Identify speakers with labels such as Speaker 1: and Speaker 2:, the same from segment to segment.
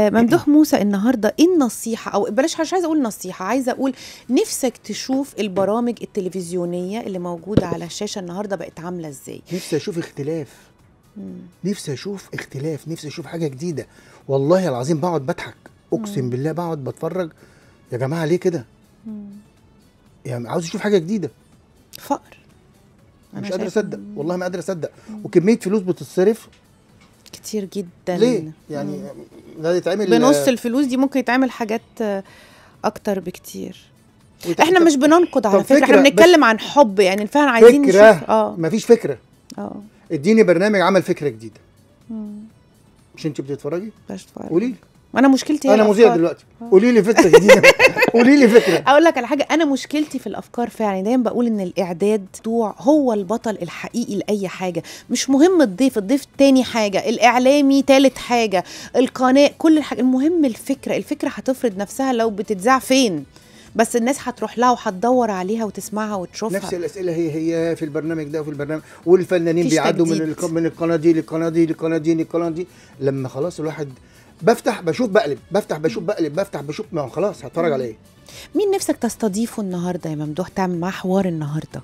Speaker 1: آه ممدوح موسى النهارده ايه النصيحه او بلاش مش عايزه اقول نصيحه عايزه اقول نفسك تشوف البرامج التلفزيونيه اللي موجوده على الشاشه النهارده بقت عامله ازاي
Speaker 2: نفسي اشوف اختلاف نفسي اشوف اختلاف نفسي اشوف حاجه جديده والله العظيم بقعد بضحك اقسم بالله بقعد بتفرج يا جماعه ليه كده يعني عاوز اشوف حاجه جديده
Speaker 1: فقر أنا
Speaker 2: مش قادر
Speaker 1: شايفة
Speaker 2: اصدق والله ما قادر اصدق وكميه فلوس بتصرف
Speaker 1: كتير جدا
Speaker 2: ليه يعني ده يتعمل
Speaker 1: بنص الفلوس دي ممكن يتعمل حاجات آه، اكتر بكتير
Speaker 2: ويت-
Speaker 1: احنا
Speaker 2: طب-
Speaker 1: مش بننقد على
Speaker 2: طب
Speaker 1: فكره احنا
Speaker 2: فكرة،
Speaker 1: بنتكلم عن حب يعني فعلا عايزين
Speaker 2: فكره
Speaker 1: نشوف اه
Speaker 2: مفيش فكره
Speaker 1: اه
Speaker 2: اديني برنامج عمل فكره جديده مش انت بتتفرجي
Speaker 1: باش تفرج.
Speaker 2: قولي لي
Speaker 1: وانا مشكلتي هي
Speaker 2: انا مذيع
Speaker 1: الأفكار.
Speaker 2: دلوقتي قولي لي فكره جديده قولي لي فكره
Speaker 1: اقول لك على حاجه انا مشكلتي في الافكار فعلا دايما بقول ان الاعداد موضوع هو البطل الحقيقي لاي حاجه مش مهم الضيف الضيف تاني حاجه الاعلامي تالت حاجه القناه كل الحاجة المهم الفكره الفكره هتفرض نفسها لو بتتذاع فين بس الناس هتروح لها وهتدور عليها وتسمعها وتشوفها
Speaker 2: نفس الاسئله هي هي في البرنامج ده وفي البرنامج والفنانين
Speaker 1: مفيش
Speaker 2: بيعدوا من
Speaker 1: تجديد.
Speaker 2: الق- من القناه دي للقناه دي للقناه دي للقناه دي لما خلاص الواحد بفتح بشوف بقلب بفتح بشوف بقلب بفتح بشوف ما هو خلاص هتفرج على ايه
Speaker 1: مين نفسك تستضيفه النهارده يا ممدوح تعمل معاه حوار النهارده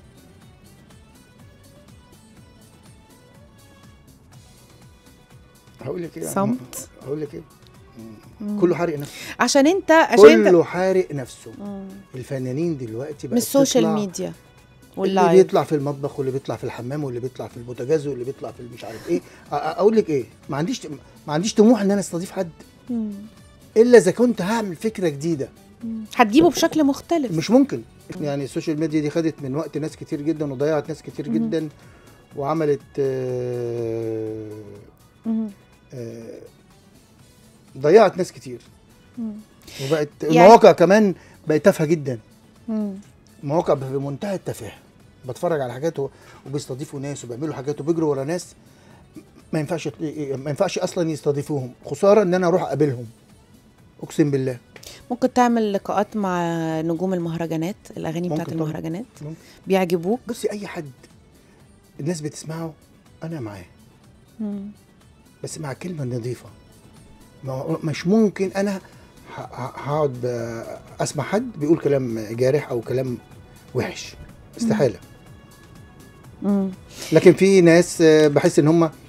Speaker 2: هقول لك ايه
Speaker 1: صمت.
Speaker 2: هقول لك ايه كله حارق نفسه
Speaker 1: عشان انت عشان انت
Speaker 2: كله حارق نفسه
Speaker 1: مم.
Speaker 2: الفنانين دلوقتي
Speaker 1: من
Speaker 2: بقت
Speaker 1: السوشيال
Speaker 2: تطلع-
Speaker 1: ميديا
Speaker 2: اللي
Speaker 1: واللايف
Speaker 2: بيطلع في المطبخ واللي بيطلع في الحمام واللي بيطلع في البوتاجاز واللي بيطلع في مش عارف ايه أ- أ- اقول لك ايه ما عنديش ما عنديش طموح ان انا استضيف حد
Speaker 1: مم.
Speaker 2: الا اذا كنت هعمل فكره جديده
Speaker 1: هتجيبه بشكل مختلف
Speaker 2: مش ممكن يعني السوشيال ميديا دي خدت من وقت ناس كتير جدا وضيعت ناس كتير جدا وعملت آه،
Speaker 1: مم.
Speaker 2: آه، ضيعت ناس كتير
Speaker 1: مم.
Speaker 2: وبقت
Speaker 1: يعني-
Speaker 2: المواقع كمان بقت تافهه جدا
Speaker 1: مم.
Speaker 2: مواقع بمنتهى التفاهه بتفرج على حاجات و- وبيستضيفوا ناس وبيعملوا حاجات وبيجروا ورا ناس ما ينفعش ما ينفعش اصلا يستضيفوهم خساره ان انا اروح اقابلهم اقسم بالله
Speaker 1: ممكن تعمل لقاءات مع نجوم المهرجانات الاغاني بتاعت
Speaker 2: ممكن طبعاً.
Speaker 1: المهرجانات
Speaker 2: ممكن.
Speaker 1: بيعجبوك
Speaker 2: بصي اي حد الناس بتسمعه انا معاه
Speaker 1: مم.
Speaker 2: بس مع كلمه نظيفه ما مش ممكن انا ه- ه- هقعد آه، اسمع حد بيقول كلام جارح او كلام وحش استحاله
Speaker 1: مم.
Speaker 2: لكن في ناس آه، بحس ان هم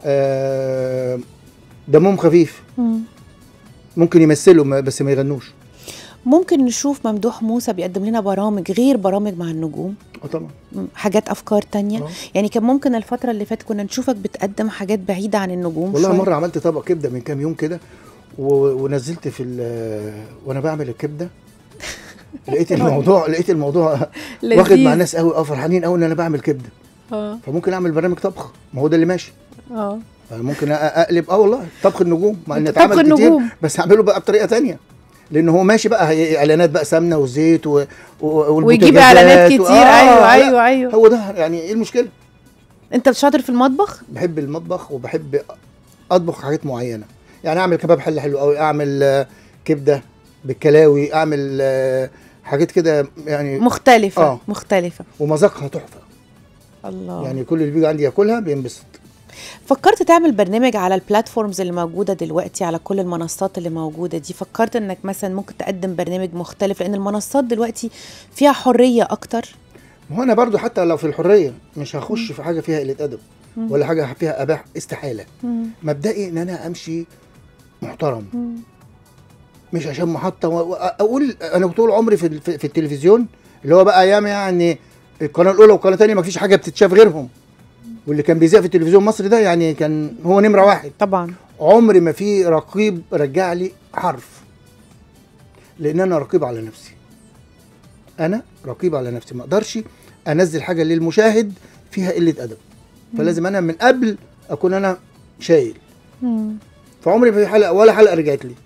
Speaker 2: آه، دمهم خفيف
Speaker 1: مم.
Speaker 2: ممكن يمثلوا ما- بس ما يغنوش
Speaker 1: ممكن نشوف ممدوح موسى بيقدم لنا برامج غير برامج مع النجوم
Speaker 2: اه طبعا
Speaker 1: مم. حاجات افكار تانية
Speaker 2: آه.
Speaker 1: يعني كان ممكن الفتره اللي فاتت كنا نشوفك بتقدم حاجات بعيده عن النجوم
Speaker 2: والله
Speaker 1: شوية.
Speaker 2: مره عملت طبق كبده من كام يوم كده و- ونزلت في ال- وانا بعمل الكبده لقيت الموضوع لقيت الموضوع
Speaker 1: لذيذ.
Speaker 2: واخد مع الناس قوي اه فرحانين قوي ان انا بعمل كبده
Speaker 1: اه
Speaker 2: فممكن اعمل برنامج طبخ ما هو ده اللي ماشي
Speaker 1: اه
Speaker 2: ممكن أ- اقلب اه والله طبخ النجوم مع ان
Speaker 1: طبخ
Speaker 2: اتعمل كتير
Speaker 1: النجوم.
Speaker 2: بس اعمله بقى بطريقه تانية لان هو ماشي بقى هي- اعلانات بقى سمنه وزيت و... و...
Speaker 1: ويجيب اعلانات
Speaker 2: والبوتاجازات
Speaker 1: كتير
Speaker 2: و... آه،
Speaker 1: ايوه
Speaker 2: لا،
Speaker 1: ايوه ايوه
Speaker 2: هو ده يعني ايه المشكله
Speaker 1: انت شاطر في المطبخ
Speaker 2: بحب المطبخ وبحب اطبخ حاجات معينه يعني اعمل كباب حله حلو قوي اعمل آه، كبده بالكلاوي اعمل آه، حاجات كده يعني
Speaker 1: مختلفه
Speaker 2: آه.
Speaker 1: مختلفه
Speaker 2: ومذاقها تحفه
Speaker 1: الله
Speaker 2: يعني كل اللي بيجي عندي ياكلها بينبسط
Speaker 1: فكرت تعمل برنامج على البلاتفورمز اللي موجوده دلوقتي على كل المنصات اللي موجوده دي فكرت انك مثلا ممكن تقدم برنامج مختلف لان المنصات دلوقتي فيها حريه اكتر
Speaker 2: ما هو انا برضو حتى لو في الحريه مش هخش في حاجه فيها قله ادب ولا حاجه فيها اباح استحاله مبدئي ان انا امشي محترم مش عشان محطه و- و- اقول انا طول عمري في, ال- في, في التلفزيون اللي هو بقى ايام يعني القناه الاولى والقناه الثانيه ما فيش حاجه بتتشاف غيرهم واللي كان بيذيع في التلفزيون المصري ده يعني كان هو نمره واحد
Speaker 1: طبعا
Speaker 2: عمري ما في رقيب رجع لي حرف لان انا رقيب على نفسي انا رقيب على نفسي ما اقدرش انزل حاجه للمشاهد فيها قله ادب فلازم انا من قبل اكون انا شايل فعمري ما في حلقه ولا حلقه رجعت لي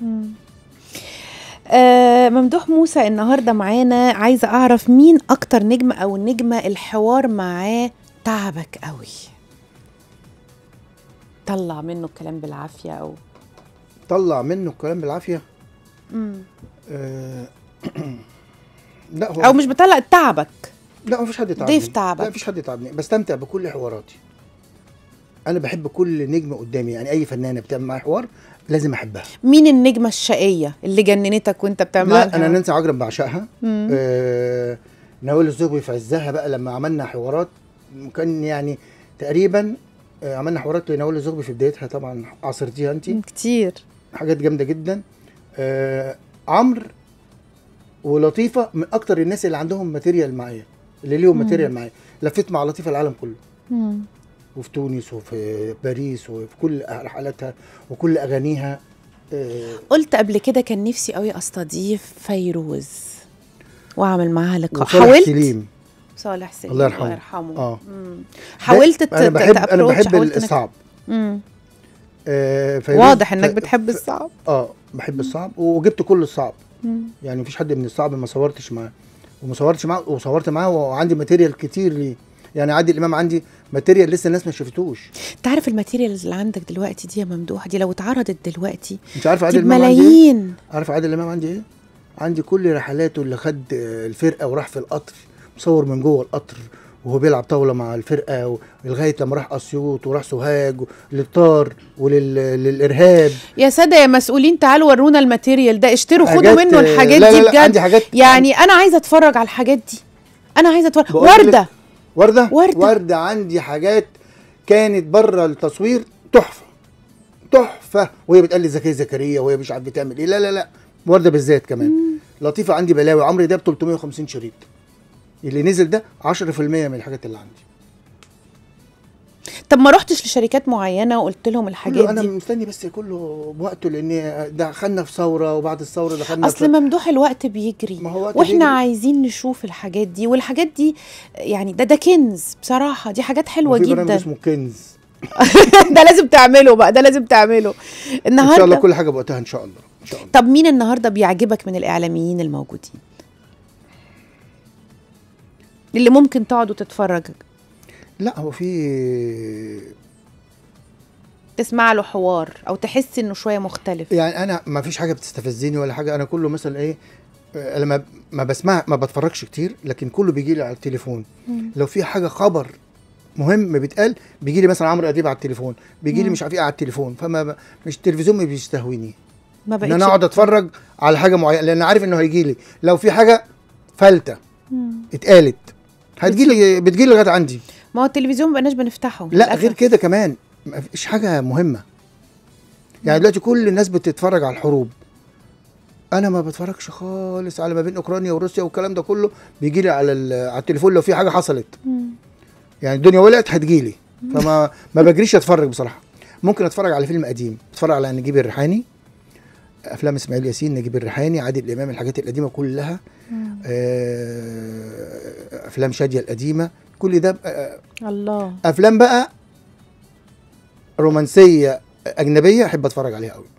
Speaker 1: آه ممدوح موسى النهارده معانا عايزه اعرف مين اكتر نجم او نجمه الحوار معاه تعبك قوي طلع منه الكلام بالعافيه او
Speaker 2: طلع منه الكلام بالعافيه
Speaker 1: مم.
Speaker 2: آه لا هو
Speaker 1: او مش بطلع تعبك
Speaker 2: لا مفيش حد يتعبني
Speaker 1: ضيف تعبك.
Speaker 2: لا مفيش حد يتعبني بستمتع بكل حواراتي انا بحب كل نجم قدامي يعني اي فنانه بتعمل معايا حوار لازم احبها
Speaker 1: مين النجمه الشقيه اللي جننتك وانت بتعمل
Speaker 2: لا انا نانسي عجرم بعشقها آه نوال الزغبي في عزها بقى لما عملنا حوارات كان يعني تقريبا آه عملنا حوارات لنوال الزغبي في بدايتها طبعا عصرتيها انت
Speaker 1: كتير
Speaker 2: حاجات جامده جدا آه عمرو ولطيفه من اكتر الناس اللي عندهم ماتيريال معايا اللي ليهم ماتيريال معايا لفيت مع لطيفه العالم كله
Speaker 1: مم.
Speaker 2: وفي تونس وفي باريس وفي كل رحلاتها وكل اغانيها آه
Speaker 1: قلت قبل كده كان نفسي قوي استضيف فيروز واعمل معاها لقاء
Speaker 2: وصالح
Speaker 1: حاولت
Speaker 2: سليم
Speaker 1: صالح سليم
Speaker 2: الله يرحمه.
Speaker 1: الله يرحمه
Speaker 2: آه.
Speaker 1: مم. حاولت ت-
Speaker 2: انا
Speaker 1: ت-
Speaker 2: بحب انا
Speaker 1: تapproach،
Speaker 2: بحب
Speaker 1: حاولت إنك-
Speaker 2: الصعب
Speaker 1: مم.
Speaker 2: آه فيروز-
Speaker 1: واضح انك
Speaker 2: ف-
Speaker 1: بتحب
Speaker 2: ف-
Speaker 1: الصعب
Speaker 2: اه بحب الصعب وجبت كل الصعب
Speaker 1: مم.
Speaker 2: يعني مفيش حد من الصعب ما صورتش معاه وما صورتش معاه وصورت معاه وعندي ماتيريال كتير ليه يعني عادل امام عندي ماتيريال لسه الناس ما شافتوش
Speaker 1: انت عارف الماتيريالز اللي عندك دلوقتي دي يا ممدوح دي لو اتعرضت دلوقتي
Speaker 2: انت عارف
Speaker 1: دي
Speaker 2: عادل امام عندي ايه
Speaker 1: بملايين
Speaker 2: عارف عادل امام عندي ايه عندي كل رحلاته اللي خد آه، الفرقه وراح في القطر مصور من جوه القطر وهو بيلعب طاوله مع الفرقه و- لغايه لما راح اسيوط وراح سوهاج للطار وللارهاب
Speaker 1: يا ساده يا مسؤولين تعالوا ورونا الماتيريال ده اشتروا خدوا
Speaker 2: حاجات،
Speaker 1: منه
Speaker 2: آه،
Speaker 1: الحاجات
Speaker 2: لا
Speaker 1: دي
Speaker 2: لا لا
Speaker 1: بجد
Speaker 2: عندي حاجات
Speaker 1: يعني انا عايزه اتفرج على الحاجات دي انا عايزه اتفرج
Speaker 2: بقول لك-
Speaker 1: ورده
Speaker 2: ورده
Speaker 1: وردة.
Speaker 2: ورده عندي حاجات كانت بره التصوير تحفه تحفه وهي بتقلد زكيه زكريا وهي مش عارف بتعمل ايه لا لا لا ورده بالذات كمان لطيفه عندي بلاوي عمرو دياب 350 شريط اللي نزل ده 10% من الحاجات اللي عندي
Speaker 1: طب ما رحتش لشركات معينه وقلت لهم الحاجات
Speaker 2: كله انا
Speaker 1: دي
Speaker 2: مستني بس كله بوقته لان دخلنا في ثوره وبعد الثوره دخلنا
Speaker 1: اصل
Speaker 2: في
Speaker 1: ممدوح الوقت بيجري
Speaker 2: ما هو وقت
Speaker 1: واحنا
Speaker 2: بيجري.
Speaker 1: عايزين نشوف الحاجات دي والحاجات دي يعني ده ده كنز بصراحه دي حاجات حلوه
Speaker 2: وفي برنامج
Speaker 1: جدا
Speaker 2: اسمه كنز
Speaker 1: ده لازم تعمله بقى ده لازم تعمله
Speaker 2: ان شاء الله
Speaker 1: النهارده
Speaker 2: كل حاجه بوقتها ان شاء الله ان شاء الله
Speaker 1: طب مين النهارده بيعجبك من الاعلاميين الموجودين اللي ممكن تقعد وتتفرج
Speaker 2: لا هو في
Speaker 1: تسمع له حوار او تحس انه شويه مختلف
Speaker 2: يعني انا ما فيش حاجه بتستفزني ولا حاجه انا كله مثلا ايه آه، لما ما بسمع ما بتفرجش كتير لكن كله بيجي لي على التليفون
Speaker 1: مم.
Speaker 2: لو في حاجه خبر مهم بيتقال بيجي لي مثلا عمرو اديب على التليفون بيجي لي
Speaker 1: مم.
Speaker 2: مش عارف ايه على التليفون فما ب- مش التلفزيون ما بيستهويني
Speaker 1: ما
Speaker 2: ان
Speaker 1: بقتش
Speaker 2: انا اقعد اتفرج على حاجه معينه لان عارف انه هيجي لي لو في حاجه فلته
Speaker 1: مم.
Speaker 2: اتقالت هتجي لي بتجي لي لغايه عندي
Speaker 1: ما هو التلفزيون مبقناش بنفتحه
Speaker 2: لا
Speaker 1: للأسف.
Speaker 2: غير كده كمان ما فيش حاجه مهمه يعني دلوقتي كل الناس بتتفرج على الحروب انا ما بتفرجش خالص على ما بين اوكرانيا وروسيا والكلام ده كله بيجي لي على ال- على التليفون لو في حاجه حصلت
Speaker 1: مم.
Speaker 2: يعني الدنيا ولعت هتجي لي فما ما بجريش اتفرج بصراحه ممكن اتفرج على فيلم قديم اتفرج على نجيب الريحاني افلام اسماعيل ياسين نجيب الريحاني عادل امام الحاجات القديمه كلها
Speaker 1: مم.
Speaker 2: آه، افلام شاديه القديمه كل ده آه،
Speaker 1: الله
Speaker 2: افلام بقى رومانسيه اجنبيه احب اتفرج عليها قوي